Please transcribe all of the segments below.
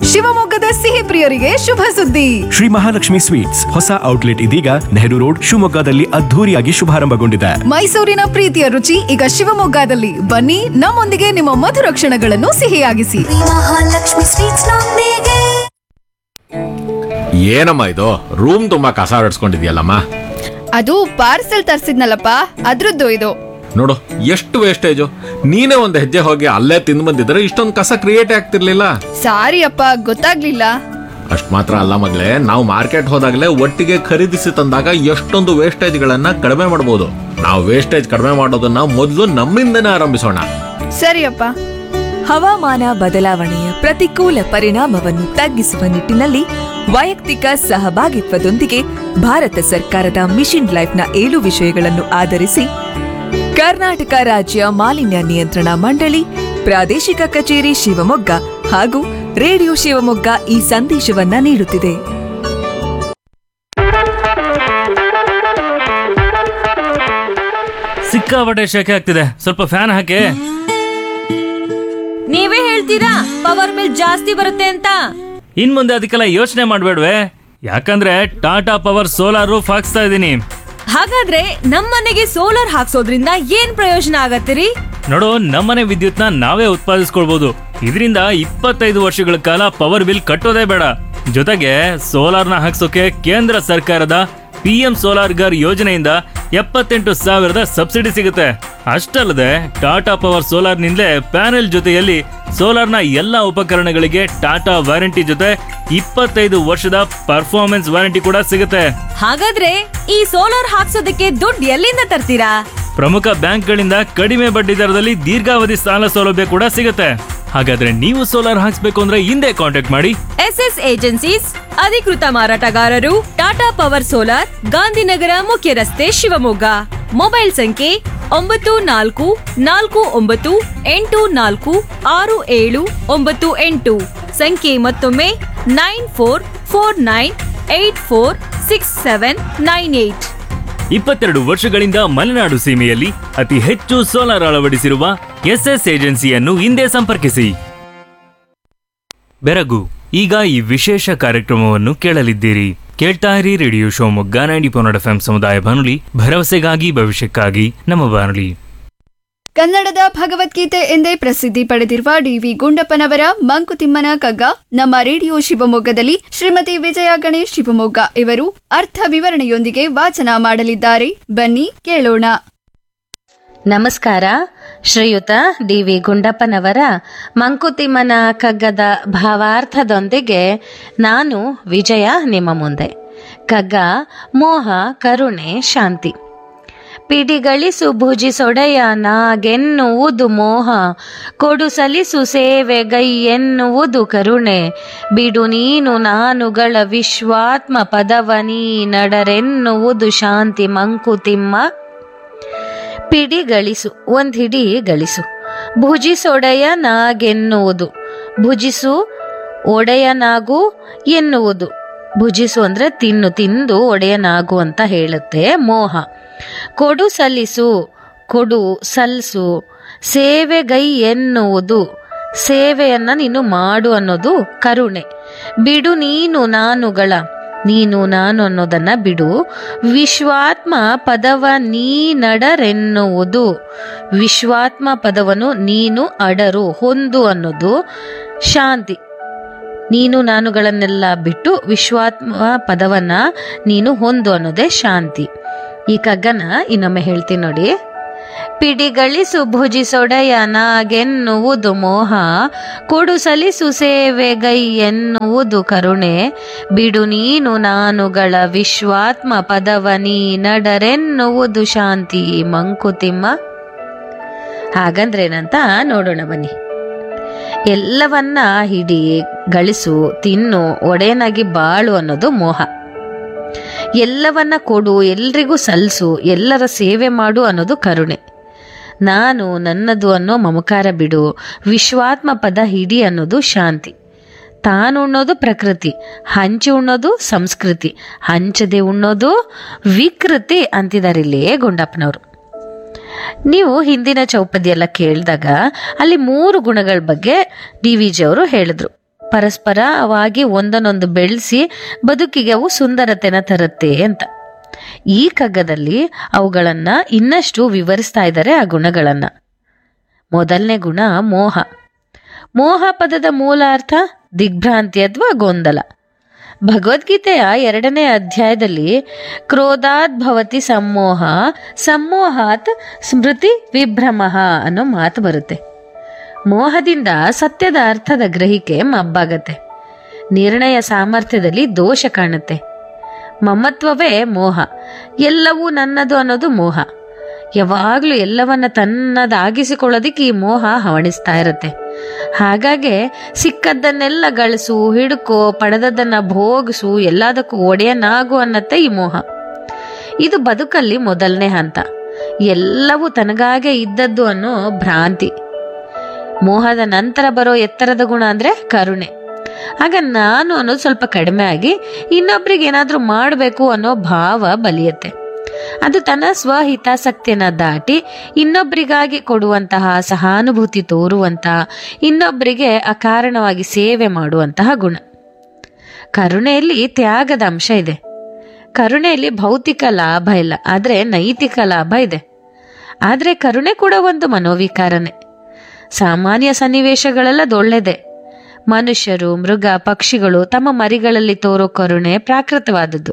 ಶಿವಮೊಗ್ಗದ ಸಿಹಿ ಪ್ರಿಯರಿಗೆ ಶುಭ ಸುದ್ದಿ ಶ್ರೀ ಮಹಾಲಕ್ಷ್ಮಿ ಸ್ವೀಟ್ಸ್ ಹೊಸ ಔಟ್ಲೆಟ್ ಇದೀಗ ನೆಹರು ರೋಡ್ ಶಿವಮೊಗ್ಗದಲ್ಲಿ ಅದ್ಧೂರಿಯಾಗಿ ಶುಭಾರಂಭಗೊಂಡಿದೆ ಮೈಸೂರಿನ ಪ್ರೀತಿಯ ರುಚಿ ಈಗ ಶಿವಮೊಗ್ಗದಲ್ಲಿ ಬನ್ನಿ ನಮ್ಮೊಂದಿಗೆ ನಿಮ್ಮ ಮಧುರ ಕ್ಷಣಗಳನ್ನು ಸಿಹಿಯಾಗಿಸಿ ಮಹಾಲಕ್ಷ್ಮಿ ಸ್ವೀಟ್ಸ್ ನೊಂದಿಗೆ ಏನಮ್ಮ ಇದು ರೂಮ್ ತುಂಬಾ ಕಸ ಹೊಡ್ಸ್ಕೊಂಡಿದ್ಯಲ್ಲಮ್ಮ ಅದು ಪಾರ್ಸೆಲ್ ತರ್ಸಿದ್ನಲ್ಲಪ್ಪ ಅದ್ರದ್ದು ಇದು ನೋಡು ಎಷ್ಟು ವೇಸ್ಟೇಜು ನೀನೇ ಒಂದು ಹೆಜ್ಜೆ ಹೋಗಿ ಅಲ್ಲೇ ತಿಂದು ಬಂದಿದ್ರೆ ಇಷ್ಟೊಂದು ಕಸ ಕ್ರಿಯೇಟ್ ಆಗ್ತಿರ್ಲಿಲ್ಲ ಸಾರಿ ಅಪ್ಪ ಗೊತ್ತಾಗ್ಲಿಲ್ಲ ಅಷ್ಟ್ ಮಾತ್ರ ಅಲ್ಲ ಮಗ್ಲೇ ನಾವು ಮಾರ್ಕೆಟ್ ಹೋದಾಗಲೇ ಒಟ್ಟಿಗೆ ಖರೀದಿಸಿ ತಂದಾಗ ಎಷ್ಟೊಂದು ವೇಸ್ಟೇಜ್ಗಳನ್ನ ಕಡಿಮೆ ಮಾಡ್ಬೋದು ನಾವು ವೇಸ್ಟೇಜ್ ಕಡಿಮೆ ಮಾಡೋದನ್ನ ಮೊದಲು ನಮ್ಮಿಂದನೇ ಆರಂಭಿಸೋಣ ಸರಿಯಪ್ಪ ಹವಾಮಾನ ಬದಲಾವಣೆಯ ಪ್ರತಿಕೂಲ ಪರಿಣಾಮವನ್ನು ತಗ್ಗಿಸುವ ನಿಟ್ಟಿನಲ್ಲಿ ವೈಯಕ್ತಿಕ ಸಹಭಾಗಿತ್ವದೊಂದಿಗೆ ಭಾರತ ಸರ್ಕಾರದ ಮಿಷನ್ ಲೈಫ್ನ ಏಳು ವಿಷಯಗಳನ್ನು ಆಧರಿಸಿ ಕರ್ನಾಟಕ ರಾಜ್ಯ ಮಾಲಿನ್ಯ ನಿಯಂತ್ರಣ ಮಂಡಳಿ ಪ್ರಾದೇಶಿಕ ಕಚೇರಿ ಶಿವಮೊಗ್ಗ ಹಾಗೂ ರೇಡಿಯೋ ಶಿವಮೊಗ್ಗ ಈ ಸಂದೇಶವನ್ನ ನೀಡುತ್ತಿದೆ ಸಿಕ್ಕಾಪಟ್ಟೆ ಶೆಕೆ ಆಗ್ತಿದೆ ಸ್ವಲ್ಪ ಫ್ಯಾನ್ ಹಾಕಿ ನೀವೇ ಹೇಳ್ತೀರಾ ಪವರ್ ಬಿಲ್ ಜಾಸ್ತಿ ಬರುತ್ತೆ ಅಂತ ಇನ್ ಮುಂದೆ ಅದಕ್ಕೆಲ್ಲ ಯೋಚನೆ ಮಾಡ್ಬೇಡ್ವೆ ಯಾಕಂದ್ರೆ ಟಾಟಾ ಪವರ್ ಸೋಲಾರ್ ರೂಫ್ ಹಾಕ್ಸ್ತಾ ಇದ್ದೀನಿ ಹಾಗಾದ್ರೆ ನಮ್ಮನೆಗೆ ಸೋಲಾರ್ ಹಾಕ್ಸೋದ್ರಿಂದ ಏನ್ ಪ್ರಯೋಜನ ಆಗತ್ತಿರಿ ನೋಡು ನಮ್ಮನೆ ವಿದ್ಯುತ್ನ ನಾವೇ ಉತ್ಪಾದಿಸ್ಕೊಳ್ಬಹುದು ಇದರಿಂದ ಇಪ್ಪತ್ತೈದು ವರ್ಷಗಳ ಕಾಲ ಪವರ್ ಬಿಲ್ ಕಟ್ಟೋದೇ ಬೇಡ ಜೊತೆಗೆ ಸೋಲಾರ್ನ ಹಾಕ್ಸೋಕೆ ಕೇಂದ್ರ ಸರ್ಕಾರದ ಪಿ ಎಂ ಸೋಲಾರ್ ಗರ್ ಯೋಜನೆಯಿಂದ ಎಪ್ಪತ್ತೆಂಟು ಸಾವಿರದ ಸಬ್ಸಿಡಿ ಸಿಗುತ್ತೆ ಅಷ್ಟಲ್ಲದೆ ಟಾಟಾ ಪವರ್ ಸೋಲಾರ್ನಿಂದಲೇ ಪ್ಯಾನೆಲ್ ಜೊತೆಯಲ್ಲಿ ಸೋಲಾರ್ನ ಎಲ್ಲ ಉಪಕರಣಗಳಿಗೆ ಟಾಟಾ ವಾರಂಟಿ ಜೊತೆ ಇಪ್ಪತ್ತೈದು ವರ್ಷದ ಪರ್ಫಾರ್ಮೆನ್ಸ್ ವಾರಂಟಿ ಕೂಡ ಸಿಗುತ್ತೆ ಹಾಗಾದ್ರೆ ಈ ಸೋಲಾರ್ ಹಾಕ್ಸೋದಕ್ಕೆ ದುಡ್ಡು ಎಲ್ಲಿಂದ ತರ್ತೀರಾ ಪ್ರಮುಖ ಬ್ಯಾಂಕ್ಗಳಿಂದ ಕಡಿಮೆ ಬಡ್ಡಿ ದರದಲ್ಲಿ ದೀರ್ಘಾವಧಿ ಸಾಲ ಸೌಲಭ್ಯ ಕೂಡ ಸಿಗುತ್ತೆ ಹಾಗಾದ್ರೆ ನೀವು ಸೋಲಾರ್ ಹಾಕ್ಸ್ಬೇಕು ಅಂದ್ರೆ ಹಿಂದೆ ಕಾಂಟ್ಯಾಕ್ಟ್ ಮಾಡಿ ಎಸ್ ಎಸ್ ಏಜೆನ್ಸೀಸ್ ಅಧಿಕೃತ ಮಾರಾಟಗಾರರು ಟಾಟಾ ಪವರ್ ಸೋಲಾರ್ ಗಾಂಧಿನಗರ ಮುಖ್ಯ ರಸ್ತೆ ಶಿವಮೊಗ್ಗ ಮೊಬೈಲ್ ಸಂಖ್ಯೆ ಒಂಬತ್ತು ನಾಲ್ಕು ನಾಲ್ಕು ಒಂಬತ್ತು ಎಂಟು ನಾಲ್ಕು ಆರು ಏಳು ಒಂಬತ್ತು ಎಂಟು ಸಂಖ್ಯೆ ಮತ್ತೊಮ್ಮೆ nine four four nine eight four six seven nine eight ಇಪ್ಪತ್ತೆರಡು ವರ್ಷಗಳಿಂದ ಮಲೆನಾಡು ಸೀಮೆಯಲ್ಲಿ ಅತಿ ಹೆಚ್ಚು ಸೋಲಾರ್ ಅಳವಡಿಸಿರುವ ಎಸ್ಎಸ್ ಏಜೆನ್ಸಿಯನ್ನು ಹಿಂದೆ ಸಂಪರ್ಕಿಸಿ ಬೆರಗು ಈಗ ಈ ವಿಶೇಷ ಕಾರ್ಯಕ್ರಮವನ್ನು ಕೇಳಲಿದ್ದೀರಿ ಕೇಳ್ತಾ ಇರಿ ರೇಡಿಯೋ ಶಿವಮೊಗ್ಗ ನೈಂಟಿ ಪೊನ್ನಡ ಎಫ್ ಸಮುದಾಯ ಬಾನುಲಿ ಭರವಸೆಗಾಗಿ ಭವಿಷ್ಯಕ್ಕಾಗಿ ನಮ್ಮ ಬಾನುಲಿ ಕನ್ನಡದ ಭಗವದ್ಗೀತೆ ಎಂದೇ ಪ್ರಸಿದ್ಧಿ ಪಡೆದಿರುವ ಡಿವಿ ಗುಂಡಪ್ಪನವರ ಮಂಕುತಿಮ್ಮನ ಕಗ್ಗ ನಮ್ಮ ರೇಡಿಯೋ ಶಿವಮೊಗ್ಗದಲ್ಲಿ ಶ್ರೀಮತಿ ವಿಜಯ ಗಣೇಶ್ ಶಿವಮೊಗ್ಗ ಇವರು ಅರ್ಥ ವಿವರಣೆಯೊಂದಿಗೆ ವಾಚನ ಮಾಡಲಿದ್ದಾರೆ ಬನ್ನಿ ಕೇಳೋಣ ನಮಸ್ಕಾರ ಶ್ರೀಯುತ ಡಿ ವಿ ಗುಂಡಪ್ಪನವರ ಮಂಕುತಿಮ್ಮನ ಕಗ್ಗದ ಭಾವಾರ್ಥದೊಂದಿಗೆ ನಾನು ವಿಜಯ ನಿಮ್ಮ ಮುಂದೆ ಕಗ್ಗ ಮೋಹ ಕರುಣೆ ಶಾಂತಿ ಪಿಡಿಗಳಿಸು ಭುಜಿಸೊಡೆಯ ನಾಗೆನ್ನುವುದು ಮೋಹ ಕೊಡು ಸಲಿಸು ಸೇವೆಗೈ ಎನ್ನುವುದು ಕರುಣೆ ಬಿಡು ನೀನು ನಾನುಗಳ ವಿಶ್ವಾತ್ಮ ಪದವ ನೀ ನಡರೆನ್ನುವುದು ಶಾಂತಿ ಮಂಕುತಿಮ್ಮ ಪಿಡಿ ಗಳಿಸು ಒಂದ್ ಹಿಡಿ ಗಳಿಸು ಭುಜಿಸೊಡೆಯ ನಾಗೆನ್ನುವುದು ಭುಜಿಸು ಒಡೆಯನಾಗು ಎನ್ನುವುದು ಭುಜಿಸು ಅಂದ್ರೆ ತಿನ್ನು ತಿಂದು ಒಡೆಯನಾಗು ಅಂತ ಹೇಳುತ್ತೆ ಮೋಹ ಕೊಡು ಸಲ್ಲಿಸು ಕೊಡು ಸಲ್ಸು ಸೇವೆಗೈ ಎನ್ನುವುದು ಸೇವೆಯನ್ನ ನೀನು ಮಾಡು ಅನ್ನೋದು ಕರುಣೆ ಬಿಡು ನೀನು ನಾನುಗಳ ನೀನು ನಾನು ಅನ್ನೋದನ್ನ ಬಿಡು ವಿಶ್ವಾತ್ಮ ಪದವ ನೀ ನಡರೆನ್ನುವುದು ವಿಶ್ವಾತ್ಮ ಪದವನ್ನು ನೀನು ಅಡರು ಹೊಂದು ಅನ್ನೋದು ಶಾಂತಿ ನೀನು ನಾನುಗಳನ್ನೆಲ್ಲ ಬಿಟ್ಟು ವಿಶ್ವಾತ್ಮ ಪದವನ್ನ ನೀನು ಹೊಂದು ಅನ್ನೋದೇ ಶಾಂತಿ ಈ ಕಗ್ಗನ ಇನ್ನೊಮ್ಮೆ ಹೇಳ್ತೀನಿ ನೋಡಿ ಪಿಡಿಗಳಿಸು ಭುಜಿಸೊಡೆಯ ನಾಗೆನ್ನುವುದು ಮೋಹ ಕೊಡು ಸಲಿಸು ಸೇವೆಗೈ ಎನ್ನುವುದು ಕರುಣೆ ಬಿಡು ನೀನು ನಾನುಗಳ ವಿಶ್ವಾತ್ಮ ಪದವ ನೀ ನಡರೆನ್ನುವುದು ಶಾಂತಿ ಮಂಕುತಿಮ್ಮ ಹಾಗಂದ್ರೇನಂತ ನೋಡೋಣ ಬನ್ನಿ ಎಲ್ಲವನ್ನ ಹಿಡಿ ಗಳಿಸು ತಿನ್ನು ಒಡೆಯನಾಗಿ ಬಾಳು ಅನ್ನೋದು ಮೋಹ ಎಲ್ಲವನ್ನ ಕೊಡು ಎಲ್ರಿಗೂ ಸಲ್ಸು ಎಲ್ಲರ ಸೇವೆ ಮಾಡು ಅನ್ನೋದು ಕರುಣೆ ನಾನು ನನ್ನದು ಅನ್ನೋ ಮಮಕಾರ ಬಿಡು ವಿಶ್ವಾತ್ಮ ಪದ ಹಿಡಿ ಅನ್ನೋದು ಶಾಂತಿ ತಾನು ಉಣ್ಣೋದು ಪ್ರಕೃತಿ ಹಂಚಿ ಉಣ್ಣೋದು ಸಂಸ್ಕೃತಿ ಹಂಚದೆ ಉಣ್ಣೋದು ವಿಕೃತಿ ಅಂತಿದ್ದಾರೆ ಇಲ್ಲಿ ಗುಂಡಪ್ಪನವರು ನೀವು ಹಿಂದಿನ ಚೌಪದಿ ಎಲ್ಲ ಕೇಳಿದಾಗ ಅಲ್ಲಿ ಮೂರು ಗುಣಗಳ ಬಗ್ಗೆ ಡಿ ವಿ ಜಿ ಅವರು ಹೇಳಿದ್ರು ಪರಸ್ಪರವಾಗಿ ಒಂದನ್ನೊಂದು ಬೆಳೆಸಿ ಬದುಕಿಗೆ ಅವು ಸುಂದರತೆನ ತರುತ್ತೆ ಅಂತ ಈ ಕಗ್ಗದಲ್ಲಿ ಅವುಗಳನ್ನ ಇನ್ನಷ್ಟು ವಿವರಿಸ್ತಾ ಇದ್ದಾರೆ ಆ ಗುಣಗಳನ್ನ ಮೊದಲನೇ ಗುಣ ಮೋಹ ಮೋಹ ಪದದ ಮೂಲ ಅರ್ಥ ದಿಗ್ಭ್ರಾಂತಿ ಅಥವಾ ಗೊಂದಲ ಭಗವದ್ಗೀತೆಯ ಎರಡನೇ ಅಧ್ಯಾಯದಲ್ಲಿ ಕ್ರೋಧಾತ್ ಭವತಿ ಸಮ್ಮೋಹ ಸಮ್ಮೋಹಾತ್ ಸ್ಮೃತಿ ವಿಭ್ರಮ ಅನ್ನೋ ಮಾತು ಬರುತ್ತೆ ಮೋಹದಿಂದ ಸತ್ಯದ ಅರ್ಥದ ಗ್ರಹಿಕೆ ಮಬ್ಬಾಗತ್ತೆ ನಿರ್ಣಯ ಸಾಮರ್ಥ್ಯದಲ್ಲಿ ದೋಷ ಕಾಣುತ್ತೆ ಮಮತ್ವವೇ ಮೋಹ ಎಲ್ಲವೂ ನನ್ನದು ಅನ್ನೋದು ಮೋಹ ಯಾವಾಗಲೂ ಎಲ್ಲವನ್ನ ತನ್ನದಾಗಿಸಿಕೊಳ್ಳೋದಕ್ಕೆ ಈ ಮೋಹ ಹವಣಿಸ್ತಾ ಇರುತ್ತೆ ಹಾಗಾಗಿ ಸಿಕ್ಕದ್ದನ್ನೆಲ್ಲ ಗಳಿಸು ಹಿಡ್ಕೋ ಪಡೆದದ್ದನ್ನ ಭೋಗಿಸು ಎಲ್ಲದಕ್ಕೂ ಒಡೆಯನಾಗು ಅನ್ನತ್ತೆ ಈ ಮೋಹ ಇದು ಬದುಕಲ್ಲಿ ಮೊದಲನೇ ಹಂತ ಎಲ್ಲವೂ ತನಗಾಗೆ ಇದ್ದದ್ದು ಅನ್ನೋ ಭ್ರಾಂತಿ ಮೋಹದ ನಂತರ ಬರೋ ಎತ್ತರದ ಗುಣ ಅಂದ್ರೆ ಕರುಣೆ ಆಗ ನಾನು ಅನ್ನೋದು ಸ್ವಲ್ಪ ಕಡಿಮೆ ಆಗಿ ಇನ್ನೊಬ್ರಿಗೆ ಏನಾದ್ರೂ ಮಾಡಬೇಕು ಅನ್ನೋ ಭಾವ ಬಲಿಯತ್ತೆ ಅದು ತನ್ನ ಸ್ವಹಿತಾಸಕ್ತಿಯನ್ನ ದಾಟಿ ಇನ್ನೊಬ್ಬರಿಗಾಗಿ ಕೊಡುವಂತಹ ಸಹಾನುಭೂತಿ ತೋರುವಂತಹ ಇನ್ನೊಬ್ಬರಿಗೆ ಅಕಾರಣವಾಗಿ ಸೇವೆ ಮಾಡುವಂತಹ ಗುಣ ಕರುಣೆಯಲ್ಲಿ ತ್ಯಾಗದ ಅಂಶ ಇದೆ ಕರುಣೆಯಲ್ಲಿ ಭೌತಿಕ ಲಾಭ ಇಲ್ಲ ಆದ್ರೆ ನೈತಿಕ ಲಾಭ ಇದೆ ಆದ್ರೆ ಕರುಣೆ ಕೂಡ ಒಂದು ಮನೋವಿಕಾರನೆ ಸಾಮಾನ್ಯ ಸನ್ನಿವೇಶಗಳೆಲ್ಲ ಒಳ್ಳೆದೆ ಮನುಷ್ಯರು ಮೃಗ ಪಕ್ಷಿಗಳು ತಮ್ಮ ಮರಿಗಳಲ್ಲಿ ತೋರೋ ಕರುಣೆ ಪ್ರಾಕೃತವಾದದ್ದು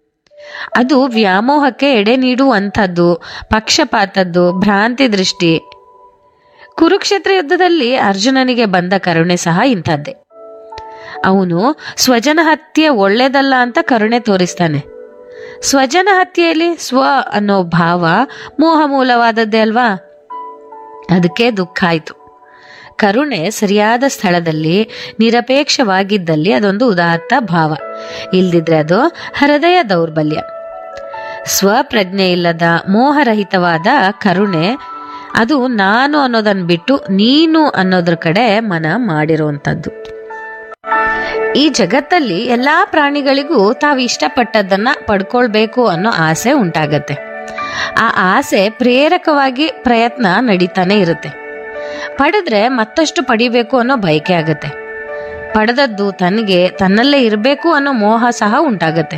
ಅದು ವ್ಯಾಮೋಹಕ್ಕೆ ಎಡೆ ನೀಡುವಂಥದ್ದು ಪಕ್ಷಪಾತದ್ದು ಭ್ರಾಂತಿ ದೃಷ್ಟಿ ಕುರುಕ್ಷೇತ್ರ ಯುದ್ಧದಲ್ಲಿ ಅರ್ಜುನನಿಗೆ ಬಂದ ಕರುಣೆ ಸಹ ಇಂಥದ್ದೇ ಅವನು ಸ್ವಜನ ಹತ್ಯೆ ಒಳ್ಳೇದಲ್ಲ ಅಂತ ಕರುಣೆ ತೋರಿಸ್ತಾನೆ ಸ್ವಜನ ಹತ್ಯೆಯಲ್ಲಿ ಸ್ವ ಅನ್ನೋ ಭಾವ ಮೋಹ ಮೂಲವಾದದ್ದೇ ಅಲ್ವಾ ಅದಕ್ಕೆ ದುಃಖ ಆಯ್ತು ಕರುಣೆ ಸರಿಯಾದ ಸ್ಥಳದಲ್ಲಿ ನಿರಪೇಕ್ಷವಾಗಿದ್ದಲ್ಲಿ ಅದೊಂದು ಉದಾತ್ತ ಭಾವ ಇಲ್ದಿದ್ರೆ ಅದು ಹೃದಯ ದೌರ್ಬಲ್ಯ ಸ್ವಪ್ರಜ್ಞೆ ಇಲ್ಲದ ಮೋಹರಹಿತವಾದ ಕರುಣೆ ಅದು ನಾನು ಅನ್ನೋದನ್ನ ಬಿಟ್ಟು ನೀನು ಅನ್ನೋದ್ರ ಕಡೆ ಮನ ಮಾಡಿರುವಂಥದ್ದು ಈ ಜಗತ್ತಲ್ಲಿ ಎಲ್ಲಾ ಪ್ರಾಣಿಗಳಿಗೂ ತಾವು ಇಷ್ಟಪಟ್ಟದ್ದನ್ನ ಪಡ್ಕೊಳ್ಬೇಕು ಅನ್ನೋ ಆಸೆ ಉಂಟಾಗತ್ತೆ ಆ ಆಸೆ ಪ್ರೇರಕವಾಗಿ ಪ್ರಯತ್ನ ನಡೀತಾನೆ ಇರುತ್ತೆ ಪಡೆದ್ರೆ ಮತ್ತಷ್ಟು ಪಡಿಬೇಕು ಅನ್ನೋ ಬಯಕೆ ಆಗತ್ತೆ ಪಡೆದದ್ದು ತನಗೆ ತನ್ನಲ್ಲೇ ಇರಬೇಕು ಅನ್ನೋ ಮೋಹ ಸಹ ಉಂಟಾಗತ್ತೆ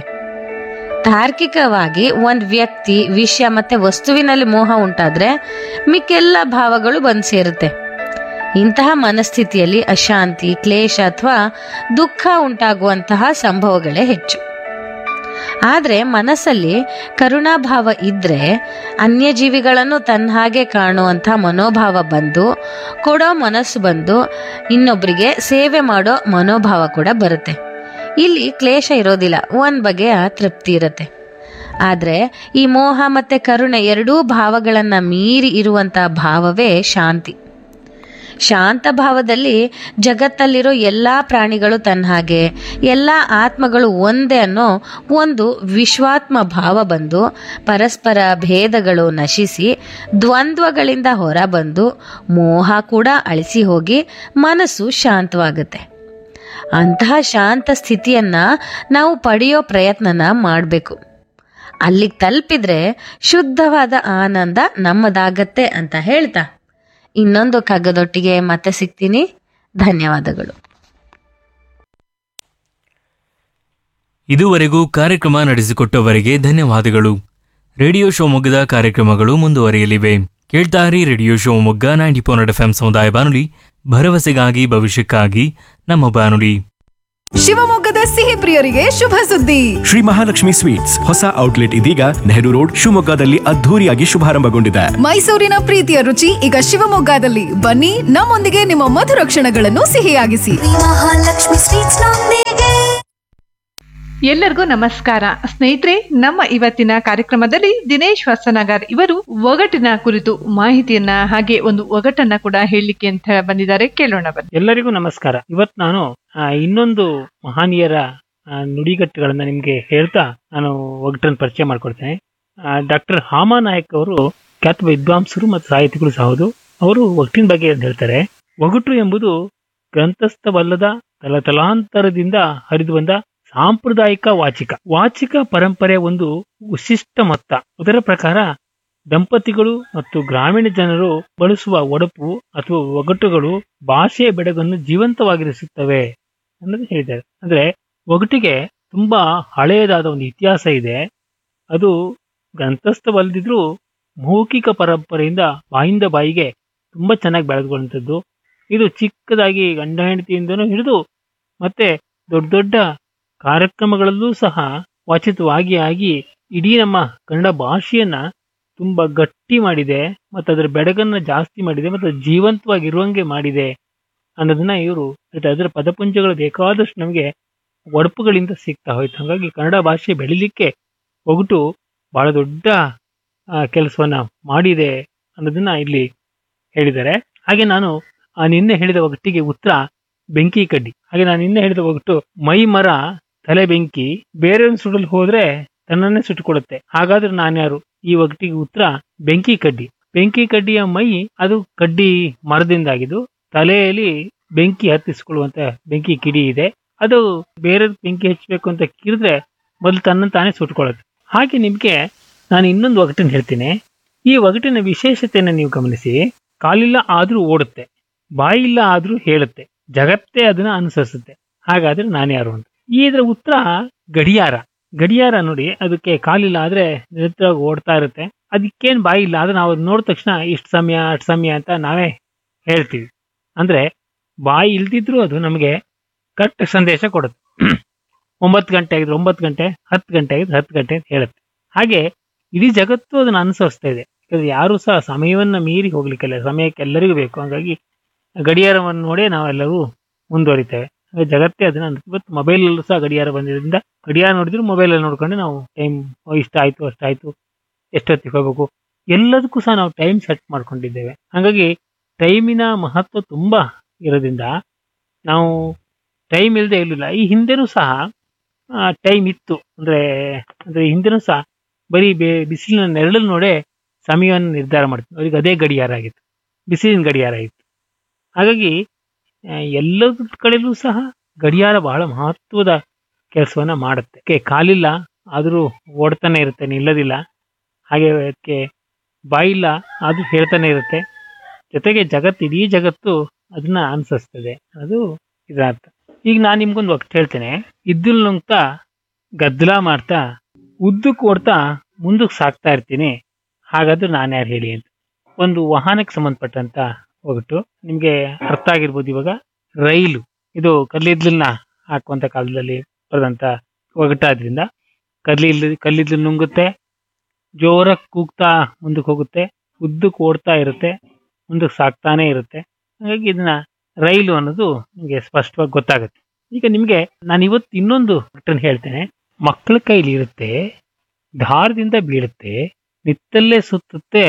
ತಾರ್ಕಿಕವಾಗಿ ಒಂದು ವ್ಯಕ್ತಿ ವಿಷಯ ಮತ್ತೆ ವಸ್ತುವಿನಲ್ಲಿ ಮೋಹ ಉಂಟಾದ್ರೆ ಮಿಕ್ಕೆಲ್ಲ ಭಾವಗಳು ಬಂದು ಸೇರುತ್ತೆ ಇಂತಹ ಮನಸ್ಥಿತಿಯಲ್ಲಿ ಅಶಾಂತಿ ಕ್ಲೇಶ ಅಥವಾ ದುಃಖ ಉಂಟಾಗುವಂತಹ ಸಂಭವಗಳೇ ಹೆಚ್ಚು ಆದ್ರೆ ಮನಸ್ಸಲ್ಲಿ ಕರುಣಾಭಾವ ಇದ್ರೆ ಅನ್ಯ ಜೀವಿಗಳನ್ನು ತನ್ನ ಹಾಗೆ ಕಾಣುವಂಥ ಮನೋಭಾವ ಬಂದು ಕೊಡೋ ಮನಸ್ಸು ಬಂದು ಇನ್ನೊಬ್ಬರಿಗೆ ಸೇವೆ ಮಾಡೋ ಮನೋಭಾವ ಕೂಡ ಬರುತ್ತೆ ಇಲ್ಲಿ ಕ್ಲೇಶ ಇರೋದಿಲ್ಲ ಒಂದ್ ಬಗೆಯ ತೃಪ್ತಿ ಇರುತ್ತೆ ಆದ್ರೆ ಈ ಮೋಹ ಮತ್ತೆ ಕರುಣೆ ಎರಡೂ ಭಾವಗಳನ್ನ ಮೀರಿ ಇರುವಂತಹ ಭಾವವೇ ಶಾಂತಿ ಶಾಂತ ಭಾವದಲ್ಲಿ ಜಗತ್ತಲ್ಲಿರೋ ಎಲ್ಲಾ ಪ್ರಾಣಿಗಳು ತನ್ನ ಹಾಗೆ ಎಲ್ಲಾ ಆತ್ಮಗಳು ಒಂದೇ ಅನ್ನೋ ಒಂದು ವಿಶ್ವಾತ್ಮ ಭಾವ ಬಂದು ಪರಸ್ಪರ ಭೇದಗಳು ನಶಿಸಿ ದ್ವಂದ್ವಗಳಿಂದ ಹೊರಬಂದು ಮೋಹ ಕೂಡ ಅಳಿಸಿ ಹೋಗಿ ಮನಸ್ಸು ಶಾಂತವಾಗುತ್ತೆ ಅಂತಹ ಶಾಂತ ಸ್ಥಿತಿಯನ್ನ ನಾವು ಪಡೆಯೋ ಪ್ರಯತ್ನನ ಮಾಡಬೇಕು ಅಲ್ಲಿಗೆ ತಲುಪಿದ್ರೆ ಶುದ್ಧವಾದ ಆನಂದ ನಮ್ಮದಾಗತ್ತೆ ಅಂತ ಹೇಳ್ತಾ ಇನ್ನೊಂದು ಕಗ್ಗದೊಟ್ಟಿಗೆ ಮತ್ತೆ ಸಿಗ್ತೀನಿ ಧನ್ಯವಾದಗಳು ಇದುವರೆಗೂ ಕಾರ್ಯಕ್ರಮ ನಡೆಸಿಕೊಟ್ಟವರಿಗೆ ಧನ್ಯವಾದಗಳು ರೇಡಿಯೋ ಶಿವಮೊಗ್ಗದ ಕಾರ್ಯಕ್ರಮಗಳು ಮುಂದುವರಿಯಲಿವೆ ಕೇಳ್ತಾರಿ radio Shivamogga ninety four F M ಸಮುದಾಯ ಬಾನುಲಿ ಭರವಸೆಗಾಗಿ ಭವಿಷ್ಯಕ್ಕಾಗಿ ನಮ್ಮ ಬಾನುಲಿ ಶಿವಮೊಗ್ಗದ ಸಿಹಿ ಪ್ರಿಯರಿಗೆ ಶುಭ ಸುದ್ದಿ ಶ್ರೀ ಮಹಾಲಕ್ಷ್ಮಿ ಸ್ವೀಟ್ಸ್ ಹೊಸ ಔಟ್ಲೆಟ್ ಇದೀಗ ನೆಹರು ರೋಡ್ ಶಿವಮೊಗ್ಗದಲ್ಲಿ ಅದ್ಧೂರಿಯಾಗಿ ಶುಭಾರಂಭಗೊಂಡಿದೆ ಮೈಸೂರಿನ ಪ್ರೀತಿಯ ರುಚಿ ಈಗ ಶಿವಮೊಗ್ಗದಲ್ಲಿ ಬನ್ನಿ ನಮ್ಮೊಂದಿಗೆ ನಿಮ್ಮ ಮಧುರ ಕ್ಷಣಗಳನ್ನು ಸಿಹಿಯಾಗಿಸಿ ಮಹಾಲಕ್ಷ್ಮಿ ಸ್ವೀಟ್ಸ್ ನೊಂದಿಗೆ ಎಲ್ಲರಿಗೂ ನಮಸ್ಕಾರ ಸ್ನೇಹಿತರೆ ನಮ್ಮ ಇವತ್ತಿನ ಕಾರ್ಯಕ್ರಮದಲ್ಲಿ ದಿನೇಶ್ ಹೊಸನಗರ್ ಇವರು ಒಗಟಿನ ಕುರಿತು ಮಾಹಿತಿಯನ್ನ ಹಾಗೆ ಒಂದು ಒಗಟನ್ನ ಕೂಡ ಹೇಳಲಿಕ್ಕೆ ಅಂತ ಬಂದಿದ್ದಾರೆ ಕೇಳೋಣ ಬನ್ನಿ ಎಲ್ಲರಿಗೂ ನಮಸ್ಕಾರ ಇವತ್ ನಾನು ಆ, ಇನ್ನೊಂದು ಮಹನೀಯರ ಆ, ನುಡಿಗಟ್ಟುಗಳನ್ನ ನಿಮ್ಗೆ ಹೇಳ್ತಾ ನಾನು ಒಗಟನ್ನು ಪರಿಚಯ ಮಾಡ್ಕೊಡ್ತೇನೆ ಡಾಕ್ಟರ್ ಹಾಮಾ ನಾಯಕ್ ಅವರು ಖ್ಯಾತ ವಿದ್ವಾಂಸರು ಮತ್ತು ಸಾಹಿತಿಗಳು ಸಹ ಹೌದು ಅವರು ಒಗಟಿನ ಬಗ್ಗೆ ಏನ್ ಹೇಳ್ತಾರೆ ಒಗಟು ಎಂಬುದು ಗ್ರಂಥಸ್ಥವಲ್ಲದ ತಲತಲಾಂತರದಿಂದ ಹರಿದು ಬಂದ ಸಾಂಪ್ರದಾಯಿಕ ವಾಚಿಕ ವಾಚಿಕ ಪರಂಪರೆ ಒಂದು ವಿಶಿಷ್ಟ ಮೊತ್ತ ಅದರ ಪ್ರಕಾರ ದಂಪತಿಗಳು ಮತ್ತು ಗ್ರಾಮೀಣ ಜನರು ಬಳಸುವ ಒಡಪು ಅಥವಾ ಒಗಟುಗಳು ಭಾಷೆಯ ಬೆಡಗನ್ನು ಜೀವಂತವಾಗಿರಿಸುತ್ತವೆ ಅನ್ನೋದು ಹೇಳಿದ್ದಾರೆ ಅಂದ್ರೆ ಒಗಟಿಗೆ ತುಂಬಾ ಹಳೆಯದಾದ ಒಂದು ಇತಿಹಾಸ ಇದೆ ಅದು ಗ್ರಂಥಸ್ಥವಲ್ಲದಿದ್ರೂ ಮೌಖಿಕ ಪರಂಪರೆಯಿಂದ ಬಾಯಿಂದ ಬಾಯಿಗೆ ತುಂಬಾ ಚೆನ್ನಾಗಿ ಬೆಳೆದುಕೊಂಡಂಥದ್ದು ಇದು ಚಿಕ್ಕದಾಗಿ ಗಂಡ ಹೆಂಡತಿಯಿಂದನೂ ಹಿಡಿದು ಮತ್ತೆ ದೊಡ್ಡ ದೊಡ್ಡ ಕಾರ್ಯಕ್ರಮಗಳಲ್ಲೂ ಸಹ ವಾಚಿತವಾಗಿ ಆಗಿ ಇಡೀ ನಮ್ಮ ಕನ್ನಡ ಭಾಷೆಯನ್ನ ತುಂಬಾ ಗಟ್ಟಿ ಮಾಡಿದೆ ಮತ್ತು ಅದರ ಬೆಡಗನ್ನ ಜಾಸ್ತಿ ಮಾಡಿದೆ ಮತ್ತು ಜೀವಂತವಾಗಿರುವಂಗೆ ಮಾಡಿದೆ ಅನ್ನೋದನ್ನ ಇವರು ಅದರ ಪದಪುಂಜಗಳು ಬೇಕಾದಷ್ಟು ನಮಗೆ ಒಡಪುಗಳಿಂದ ಸಿಗ್ತಾ ಹೋಯ್ತು ಹಾಗಾಗಿ ಕನ್ನಡ ಭಾಷೆ ಬೆಳಿಲಿಕ್ಕೆ ಒಗಟು ಬಹಳ ದೊಡ್ಡ ಕೆಲಸವನ್ನ ಮಾಡಿದೆ ಅನ್ನೋದನ್ನ ಇಲ್ಲಿ ಹೇಳಿದ್ದಾರೆ ಹಾಗೆ ನಾನು ಆ ನಿನ್ನೆ ಹೇಳಿದ ಒಗಟಿಗೆ ಉತ್ತರ ಬೆಂಕಿ ಕಡ್ಡಿ ಹಾಗೆ ನಾನು ನಿನ್ನೆ ಹೇಳಿದ ಒಗಟು ಮೈ ಮರ ತಲೆ ಬೆಂಕಿ ಬೇರೆಯವ್ರನ್ನ ಸುಡಲು ಹೋದ್ರೆ ತನ್ನನ್ನೇ ಸುಟ್ಟುಕೊಡುತ್ತೆ ಹಾಗಾದ್ರೆ ನಾನ್ಯಾರು ಈ ಒಗಟಿಗೆ ಉತ್ತರ ಬೆಂಕಿ ಕಡ್ಡಿ ಬೆಂಕಿ ಕಡ್ಡಿಯ ಮೈ ಅದು ಕಡ್ಡಿ ಮರದಿಂದಾಗಿದ್ದು ತಲೆಯಲ್ಲಿ ಬೆಂಕಿ ಹತ್ತಿಸ್ಕೊಳ್ಳುವಂತ ಬೆಂಕಿ ಕಿಡಿ ಇದೆ ಅದು ಬೇರೆ ಬೆಂಕಿ ಹಚ್ಚಬೇಕು ಅಂತ ಕಿರಿದ್ರೆ ಮೊದಲು ತನ್ನ ತಾನೇ ಸುಟ್ಕೊಳ್ಳುತ್ತೆ ಹಾಗೆ ನಿಮ್ಗೆ ನಾನು ಇನ್ನೊಂದು ಒಗಟನ್ನು ಹೇಳ್ತೀನಿ ಈ ಒಗಟಿನ ವಿಶೇಷತೆಯನ್ನು ನೀವು ಗಮನಿಸಿ ಕಾಲಿಲ್ಲ ಆದ್ರೂ ಓಡುತ್ತೆ ಬಾಯಿಲ್ಲ ಆದ್ರೂ ಹೇಳುತ್ತೆ ಜಗತ್ತೇ ಅದನ್ನ ಅನುಸರಿಸುತ್ತೆ ಹಾಗಾದ್ರೆ ನಾನು ಯಾರು ಅಂತ ಈ ಇದರ ಉತ್ತರ ಗಡಿಯಾರ ಗಡಿಯಾರ ನೋಡಿ ಅದಕ್ಕೆ ಕಾಲಿಲ್ಲ ಆದ್ರೆ ನಿರಂತರವಾಗಿ ಓಡ್ತಾ ಇರುತ್ತೆ ಅದಕ್ಕೇನ್ ಬಾಯಿ ಇಲ್ಲ ಆದ್ರೆ ನಾವು ಅದನ್ನ ನೋಡಿದ ತಕ್ಷಣ ಇಷ್ಟು ಸಮಯ ಅಷ್ಟು ಸಮಯ ಅಂತ ನಾವೇ ಹೇಳ್ತೀವಿ ಅಂದ್ರೆ ಬಾಯಿ ಇಲ್ದಿದ್ರು ಅದು ನಮಗೆ ಕರೆಕ್ಟ್ ಸಂದೇಶ ಕೊಡುತ್ತೆ ಒಂಬತ್ತು ಗಂಟೆ ಆಗಿದ್ರೆ ಒಂಬತ್ತು ಗಂಟೆ ಹತ್ತು ಗಂಟೆ ಆಗಿದ್ರೆ ಹತ್ತು ಗಂಟೆ ಅಂತ ಹೇಳುತ್ತೆ ಹಾಗೆ ಇಡೀ ಜಗತ್ತು ಅದನ್ನ ಅನುಸರಿಸ್ತಾ ಇದೆ ಯಾಕಂದ್ರೆ ಯಾರು ಸಹ ಸಮಯವನ್ನ ಮೀರಿ ಹೋಗ್ಲಿಕ್ಕಿಲ್ಲ ಸಮಯಕ್ಕೆ ಎಲ್ಲರಿಗೂ ಬೇಕು ಹಾಗಾಗಿ ಗಡಿಯಾರವನ್ನು ನೋಡೇ ನಾವೆಲ್ಲರೂ ಮುಂದುವರಿತೇವೆ ಹಾಗೆ ಜಗತ್ತೇ ಅದನ್ನ ಅನುಸ- ಇವತ್ತು ಮೊಬೈಲ್ ಅಲ್ಲೂ ಸಹ ಗಡಿಯಾರ ಬಂದಿರೋದ್ರಿಂದ ಗಡಿಯಾರ ನೋಡಿದ್ರು ಮೊಬೈಲ್ ಅಲ್ಲಿ ನೋಡ್ಕೊಂಡು ನಾವು ಟೈಮ್ ಇಷ್ಟ ಆಯ್ತು ಅಷ್ಟಾಯ್ತು ಎಷ್ಟೊತ್ತಿಗೆ ಹೋಗ್ಬೇಕು ಎಲ್ಲದಕ್ಕೂ ಸಹ ನಾವು ಟೈಮ್ ಸೆಟ್ ಮಾಡ್ಕೊಂಡಿದ್ದೇವೆ ಹಾಗಾಗಿ ಟೈಮಿನ ಮಹತ್ವ ತುಂಬಾ ಇರೋದ್ರಿಂದ ನಾವು ಟೈಮ್ ಇಲ್ಲದೆ ಇರಲಿಲ್ಲ ಈ ಹಿಂದೆನೂ ಸಹ ಟೈಮ್ ಇತ್ತು ಅಂದ್ರೆ ಅಂದ್ರೆ ಹಿಂದೆನೂ ಸಹ ಬರೀ ಬೇ ಬಿಸಿಲಿನ ನೆರಳಲ್ಲಿ ನೋಡೇ ಸಮಯವನ್ನು ನಿರ್ಧಾರ ಮಾಡ್ತೀವಿ ಅವ್ರಿಗೆ ಅದೇ ಗಡಿಯಾರ ಆಗಿತ್ತು ಬಿಸಿಲಿನ ಗಡಿಯಾರ ಇತ್ತು ಹಾಗಾಗಿ ಆ, ಎಲ್ಲದ ಕಡೆಯಲ್ಲೂ ಸಹ ಗಡಿಯಾರ ಬಹಳ ಮಹತ್ವದ ಕೆಲಸವನ್ನ ಮಾಡುತ್ತೆ ಅದಕ್ಕೆ ಕಾಲಿಲ್ಲ ಆದರೂ ಓಡ್ತಾನೆ ಇರುತ್ತೆ ನಿಲ್ಲದಿಲ್ಲ ಹಾಗೆ ಅದಕ್ಕೆ ಬಾಯಿಲ್ಲ ಆದ್ರೂ ಹೇಳ್ತಾನೆ ಇರುತ್ತೆ ಜೊತೆಗೆ ಜಗತ್ತು ಇಡೀ ಜಗತ್ತು ಅದನ್ನ ಅನುಸರಿಸ್ತದೆ ಅದು ಇದರ ಅರ್ಥ ಈಗ ನಾನು ನಿಮ್ಗೊಂದು ಒಟ್ಟು ಹೇಳ್ತೇನೆ ಇದ್ದಿಲ್ ನುಂಗ್ತಾ ಗದ್ದಲ ಮಾಡ್ತಾ ಉದ್ದಕ್ಕೆ ಓಡ್ತಾ ಮುಂದಕ್ಕೆ ಸಾಕ್ತಾ ಇರ್ತೀನಿ ಹಾಗಾದ್ರೆ ನಾನು ಯಾರು ಹೇಳಿ ಅಂತ ಒಂದು ವಾಹನಕ್ಕೆ ಸಂಬಂಧಪಟ್ಟಂತ ಒಗಟು ನಿಮ್ಗೆ ಅರ್ಥ ಆಗಿರ್ಬೋದು ಇವಾಗ ರೈಲು ಇದು ಕಲ್ಲಿದ್ದಲನ್ನ ಹಾಕುವಂತ ಕಾಲದಲ್ಲಿ ಬರೆದಂತ ಒಗಟಾದ್ರಿಂದ ಕಲ್ಲಿದ್ಲು ಕಲ್ಲಿದ್ದಲು ನುಂಗುತ್ತೆ ಜೋರಾಗಿ ಕೂಗ್ತಾ ಮುಂದಕ್ಕೆ ಹೋಗುತ್ತೆ ಉದ್ದಕ್ಕೆ ಓಡ್ತಾ ಇರುತ್ತೆ ಮುಂದಕ್ಕೆ ಸಾಕ್ತಾನೆ ಇರುತ್ತೆ ಹಾಗಾಗಿ ಇದನ್ನ ರೈಲು ಅನ್ನೋದು ನಿಮಗೆ ಸ್ಪಷ್ಟವಾಗಿ ಗೊತ್ತಾಗುತ್ತೆ ಈಗ ನಿಮಗೆ ನಾನು ಇವತ್ತು ಇನ್ನೊಂದು ಘಟನೆ ಹೇಳ್ತೇನೆ ಮಕ್ಕಳ ಕೈಲಿ ಇರುತ್ತೆ ಧಾರದಿಂದ ಬೀಳುತ್ತೆ ನಿತ್ತಲ್ಲೇ ಸುತ್ತುತ್ತೆ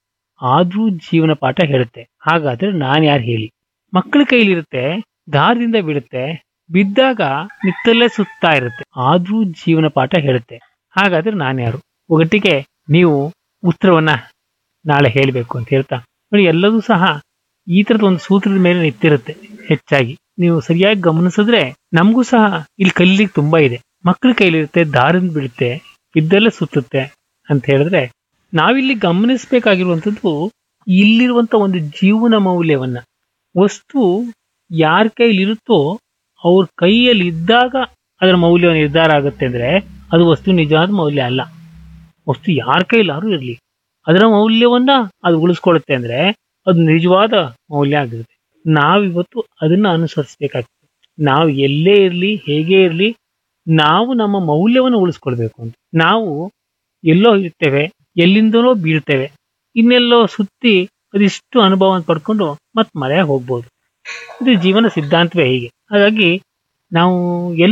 ಆದ್ರೂ ಜೀವನ ಪಾಠ ಹೇಳುತ್ತೆ ಹಾಗಾದ್ರೆ ನಾನು ಯಾರು ಹೇಳಿ ಮಕ್ಕಳ ಕೈಲಿರುತ್ತೆ ದಾರದಿಂದ ಬೀಳುತ್ತೆ ಬಿದ್ದಾಗ ನಿತ್ತಲ್ಲೇ ಸುತ್ತಾ ಇರುತ್ತೆ ಆದ್ರೂ ಜೀವನ ಪಾಠ ಹೇಳುತ್ತೆ ಹಾಗಾದ್ರೆ ನಾನು ಯಾರು ಒಗಟ್ಟಿಗೆ ನೀವು ಉತ್ತರವನ್ನ ನಾಳೆ ಹೇಳಬೇಕು ಅಂತ ಹೇಳ್ತಾ ನೋಡಿ ಎಲ್ಲದೂ ಸಹ ಈ ತರದ ಒಂದು ಸೂತ್ರದ ಮೇಲೆ ನಿಂತಿರುತ್ತೆ ಹೆಚ್ಚಾಗಿ ನೀವು ಸರಿಯಾಗಿ ಗಮನಿಸಿದ್ರೆ ನಮಗೂ ಸಹ ಇಲ್ಲಿ ಕಲೀಲಿಕ್ಕೆ ತುಂಬಾ ಇದೆ ಮಕ್ಕಳ ಕೈಲಿರುತ್ತೆ ದಾರಿಂದ ಬೀಳುತ್ತೆ ಬಿದ್ದಲ್ಲೇ ಸುತ್ತುತ್ತೆ ಅಂತ ಹೇಳಿದ್ರೆ ನಾವಿಲ್ಲಿ ಗಮನಿಸಬೇಕಾಗಿರುವಂಥದ್ದು ಇಲ್ಲಿರುವಂತ ಒಂದು ಜೀವನ ಮೌಲ್ಯವನ್ನ ವಸ್ತು ಯಾರ ಕೈಲಿರುತ್ತೋ ಅವ್ರ ಕೈಯಲ್ಲಿ ಇದ್ದಾಗ ಅದರ ಮೌಲ್ಯ ನಿರ್ಧಾರ ಆಗುತ್ತೆ ಅಂದ್ರೆ ಅದು ವಸ್ತು ನಿಜವಾದ ಮೌಲ್ಯ ಅಲ್ಲ ವಸ್ತು ಯಾರ ಕೈಲಾದ್ರೂ ಇರಲಿ ಅದರ ಮೌಲ್ಯವನ್ನ ಅದು ಉಳಿಸ್ಕೊಳ್ಳುತ್ತೆ ಅಂದ್ರೆ ಅದು ನಿಜವಾದ ಮೌಲ್ಯ ಆಗಿರುತ್ತೆ ನಾವಿವತ್ತು ಅದನ್ನ ಅನುಸರಿಸಬೇಕಾಗ್ತದೆ ನಾವು ಎಲ್ಲೇ ಇರಲಿ ಹೇಗೆ ಇರಲಿ ನಾವು ನಮ್ಮ ಮೌಲ್ಯವನ್ನು ಉಳಿಸ್ಕೊಳ್ಬೇಕು ಅಂತ ನಾವು ಎಲ್ಲೋ ಇರ್ತೇವೆ ಎಲ್ಲಿಂದನೋ ಬೀಳ್ತೇವೆ ಇನ್ನೆಲ್ಲೋ ಸುತ್ತಿ ಅದಿಷ್ಟು ಅನುಭವವನ್ನು ಪಡ್ಕೊಂಡು ಮತ್ತೆ ಮಳೆ ಹೋಗ್ಬೋದು ಇದು ಜೀವನ ಸಿದ್ಧಾಂತವೇ ಹೀಗೆ ಹಾಗಾಗಿ ನಾವು ಎಲ್ಲಿ